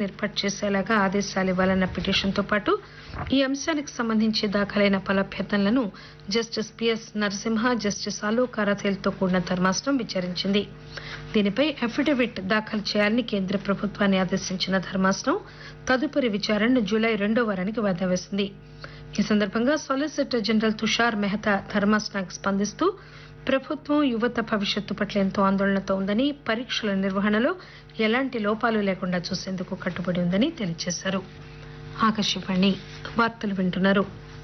ఏర్పాటు చేసేలాగా ఆదేశాలు ఇవ్వాలన్న పిటిషన్తో పాటు ఈ అంశానికి సంబంధించి దాఖలైన పలు అభ్యర్థనలను justice PS Narasimha justice Alok అరాథేల్తో కూడిన ధర్మాసనం విచారించింది దీనిపై అఫిడవిట్ దాఖలు చేయాలని కేంద్ర ప్రభుత్వాన్ని ఆదేశించిన ధర్మాసనం తదుపరి విచారణను జూలై రెండో వారానికి వాయిదా వేసింది ఈ సందర్భంగా సాలిసిటర్ జనరల్ తుషార్ మెహతా ధర్మాసనానికి స్పందిస్తూ ప్రభుత్వం యువత భవిష్యత్తు పట్ల ఎంతో ఆందోళనతో ఉందని పరీక్షల నిర్వహణలో ఎలాంటి లోపాలు లేకుండా చూసేందుకు కట్టుబడి ఉందని తెలియజేశారు ఆకాశవాణి వార్తలు వింటున్నారు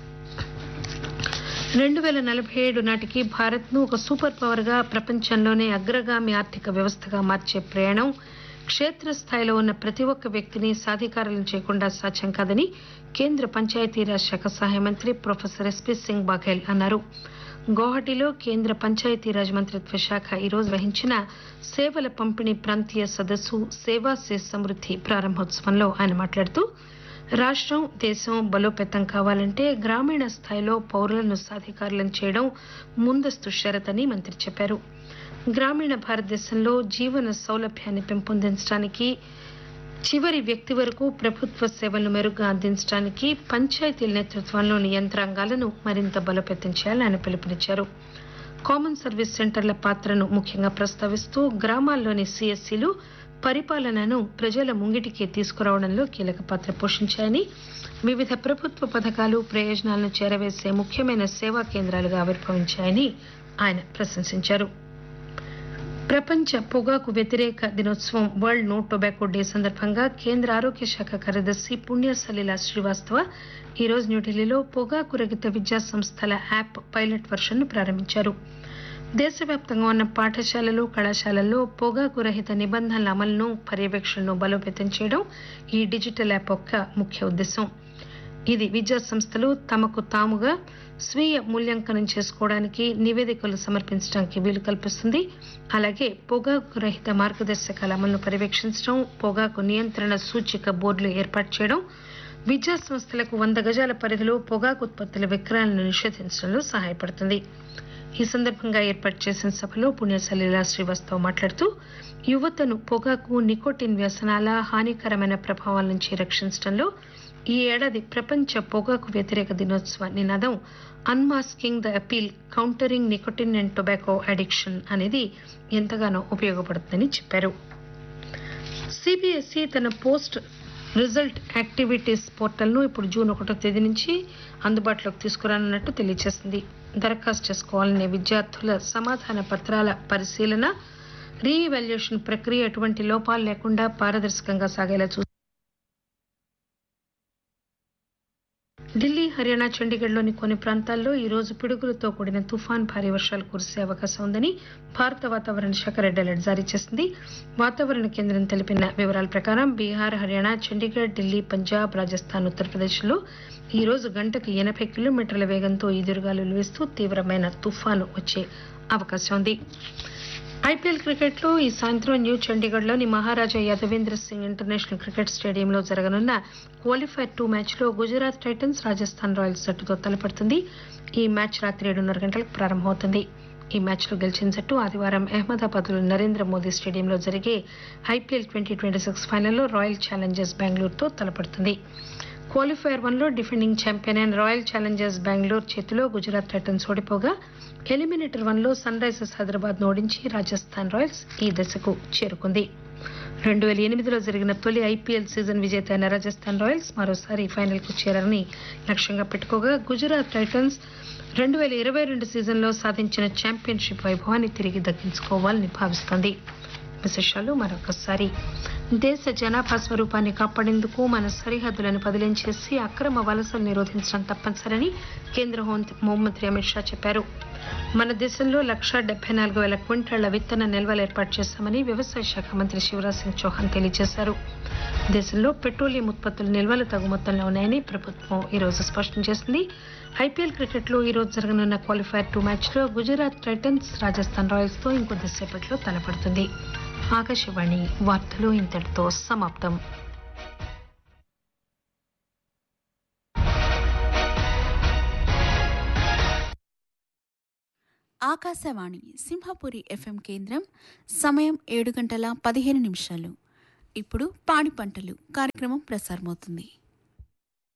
రెండు వేల నలభై ఏడు నాటికి భారత్ను ఒక సూపర్ పవర్గా ప్రపంచంలోనే అగ్రగామి ఆర్థిక వ్యవస్థగా మార్చే ప్రయాణం క్షేత్రస్థాయిలో ఉన్న ప్రతి ఒక్క వ్యక్తిని సాధికారులను చేయకుండా సాధ్యం కాదని కేంద్ర పంచాయతీరాజ్ శాఖ సహాయ మంత్రి ప్రొఫెసర్ ఎస్పీ సింగ్ బాఘెల్ అన్నారు గౌహటిలో కేంద్ర పంచాయతీరాజ్ మంత్రిత్వ శాఖ ఈరోజు వహించిన సేవల పంపిణీ ప్రాంతీయ సదస్సు సేవా సే సమృద్ధి ప్రారంభోత్సవంలో ఆయన మాట్లాడుతూ రాష్ట్రం దేశం బలోపేతం కావాలంటే గ్రామీణ స్థాయిలో పౌరులను సాధికారులను చేయడం ముందస్తు షరతని మంత్రి చెప్పారు గ్రామీణ భారతదేశంలో జీవన సౌలభ్యాన్ని పెంపొందించడానికి చివరి వ్యక్తి వరకు ప్రభుత్వ సేవలను మెరుగ్గా అందించడానికి పంచాయతీల నేతృత్వంలోని యంత్రాంగాలను మరింత బలోపేతం చేయాలని ఆయన పిలుపునిచ్చారు కామన్ సర్వీస్ సెంటర్ల పాత్రను ముఖ్యంగా ప్రస్తావిస్తూ గ్రామాల్లోని సిఎస్సీలు పరిపాలనను ప్రజల ముంగిటికి తీసుకురావడంలో కీలక పాత్ర పోషించాయని వివిధ ప్రభుత్వ పథకాలు ప్రయోజనాలను చేరవేసే ముఖ్యమైన సేవా కేంద్రాలుగా ఆవిర్భవించాయని ఆయన ప్రశంసించారు ప్రపంచ పొగాకు వ్యతిరేక దినోత్సవం వరల్డ్ నో టొబాకో డే సందర్భంగా కేంద్ర ఆరోగ్య శాఖ కార్యదర్శి పుణ్యసలీల శ్రీవాస్తవ ఈరోజు న్యూఢిల్లీలో పొగాకు రహిత విద్యా సంస్థల యాప్ పైలట్ వర్షన్ను ప్రారంభించారు దేశవ్యాప్తంగా ఉన్న పాఠశాలలు కళాశాలల్లో పొగాకు రహిత నిబంధనల అమలును పర్యవేక్షణను బలోపేతం చేయడం ఈ డిజిటల్ యాప్ యొక్క ముఖ్య ఉద్దేశం ఇది విద్యా సంస్థలు తమకు తాముగా స్వీయ మూల్యాంకనం చేసుకోవడానికి నివేదికలు సమర్పించడానికి వీలు కల్పిస్తుంది అలాగే పొగాకు రహిత మార్గదర్శకాల అమలును పర్యవేక్షించడం పొగాకు నియంత్రణ సూచిక బోర్డులు ఏర్పాటు చేయడం విద్యా సంస్థలకు వంద గజాల పరిధిలో పొగాకు ఉత్పత్తుల విక్రయాలను నిషేధించడంలో సహాయపడుతుంది ఈ సందర్భంగా ఏర్పాటు చేసిన సభలో పుణ్యసలీల శ్రీవాస్తవ్ మాట్లాడుతూ యువతను పొగాకు నికోటిన్ వ్యసనాల హానికరమైన ప్రభావాల నుంచి రక్షించడంలో ఈ ఏడాది ప్రపంచ పొగాకు వ్యతిరేక దినోత్సవ నినాదం unmasking the appeal countering nicotine and tobacco addiction అనేది ఎంతగానో ఉపయోగపడుతుందని చెప్పారు సిబిఎస్ఈ తన పోస్ట్ రిజల్ట్ యాక్టివిటీస్ పోర్టల్ను ఇప్పుడు జూన్ ఒకటో తేదీ నుంచి అందుబాటులోకి తీసుకురానున్నట్టు తెలియజేసింది దరఖాస్తు చేసుకోవాలనే విద్యార్థుల సమాధాన పత్రాల పరిశీలన రీఇవాల్యుయేషన్ ప్రక్రియ ఎటువంటి లోపాలు లేకుండా పారదర్శకంగా సాగేలా చూ ఢిల్లీ హర్యానా చండీగఢ్లోని కొన్ని ప్రాంతాల్లో ఈ రోజు పిడుగులతో కూడిన తుఫాన్ భారీ వర్షాలు కురిసే అవకాశం ఉందని భారత వాతావరణ శాఖ రెడ్ అలర్ట్ జారీ చేసింది వాతావరణ కేంద్రం తెలిపిన వివరాల ప్రకారం బీహార్ హర్యానా చండీగఢ్ ఢిల్లీ పంజాబ్ రాజస్థాన్ ఉత్తరప్రదేశ్లో ఈ రోజు గంటకు ఎనభై కిలోమీటర్ల వేగంతో ఈదురుగాలులు వీస్తూ తీవ్రమైన తుఫాను వచ్చే అవకాశం ఉంది ఐపీఎల్ క్రికెట్లో ఈ సాయంత్రం న్యూ చండీగఢ్లోని మహారాజా యాదవేంద్ర సింగ్ ఇంటర్నేషనల్ క్రికెట్ స్టేడియంలో జరగనున్న క్వాలిఫైర్ టూ మ్యాచ్లో గుజరాత్ టైటన్స్ రాజస్థాన్ రాయల్స్ జట్టుతో తలపడుతుంది ఈ మ్యాచ్ రాత్రి ఏడున్నర గంటలకు ప్రారంభమవుతుంది ఈ మ్యాచ్లో గెలిచిన జట్టు ఆదివారం అహ్మదాబాద్లోని నరేంద్ర మోదీ స్టేడియంలో జరిగే ఐపీఎల్ ట్వంటీ ట్వంటీ సిక్స్ ఫైనల్లో రాయల్ ఛాలెంజర్స్ బెంగళూరుతో తలపడుతుంది క్వాలిఫైయర్ వన్లో డిఫెండింగ్ ఛాంపియన్ అయిన రాయల్ ఛాలెంజర్స్ బెంగళూరు చేతిలో గుజరాత్ టైటన్స్ ఓడిపోగా ఎలిమినేటర్ వన్లో సన్ రైజర్స్ హైదరాబాద్ ఓడించి రాజస్థాన్ రాయల్స్ ఈ దశకు చేరుకుంది రెండు వేల ఎనిమిదిలో జరిగిన తొలి ఐపీఎల్ సీజన్ విజేత అయిన రాజస్థాన్ రాయల్స్ మరోసారి ఫైనల్కు చేరాలని లక్ష్యంగా పెట్టుకోగా గుజరాత్ టైటన్స్ రెండు వేల ఇరవై రెండు సీజన్లో సాధించిన ఛాంపియన్షిప్ వైభవాన్ని తిరిగి దక్కించుకోవాలని భావిస్తోంది విశేషాలు మరొకసారి దేశ జనాభా స్వరూపాన్ని కాపాడేందుకు మన సరిహద్దులను బదిలీం చేసి అక్రమ వలసలు నిరోధించడం తప్పనిసరని కేంద్ర హోంమంత్రి అమిత్ షా చెప్పారు మన దేశంలో లక్షా డెబ్బై నాలుగు వేల క్వింటాళ్ల విత్తన నిల్వలు ఏర్పాటు చేశామని వ్యవసాయ శాఖ మంత్రి శివరాజ్ సింగ్ చౌహాన్ తెలియజేశారు దేశంలో పెట్రోలియం ఉత్పత్తుల నిల్వలు తగు మొత్తంలో ఉన్నాయని ప్రభుత్వం ఈరోజు స్పష్టం చేసింది ఐపీఎల్ క్రికెట్లో ఈరోజు జరగనున్న క్వాలిఫైర్ టూ మ్యాచ్లో గుజరాత్ టైటన్స్ రాజస్థాన్ రాయల్స్తో ఇంకొద్దిసేపట్లో తలపడుతుంది ఆకాశవాణి వార్తలు ఇంతటితో సమాప్తం ఆకాశవాణి సింహపురి ఎఫ్ఎం కేంద్రం సమయం ఏడు గంటల పదిహేను నిమిషాలు ఇప్పుడు పాడి పంటలు కార్యక్రమం ప్రసారమవుతుంది